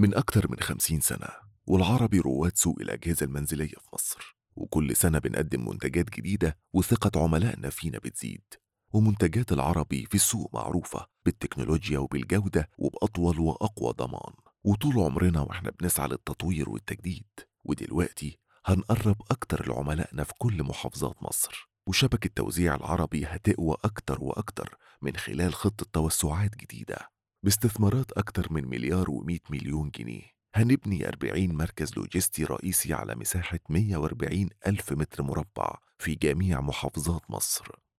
من أكتر من خمسين سنة والعربي رواد سوق الأجهزة المنزلية في مصر وكل سنة بنقدم منتجات جديدة وثقة عملائنا فينا بتزيد ومنتجات العربي في السوق معروفة بالتكنولوجيا وبالجودة وبأطول وأقوى ضمان وطول عمرنا واحنا بنسعى للتطوير والتجديد ودلوقتي هنقرب أكتر لعملائنا في كل محافظات مصر وشبكة توزيع العربي هتقوى أكتر وأكتر من خلال خطة توسعات جديدة باستثمارات أكتر من مليار ومئة مليون جنيه هنبني 40 مركز لوجستي رئيسي على مساحة 140 ألف متر مربع في جميع محافظات مصر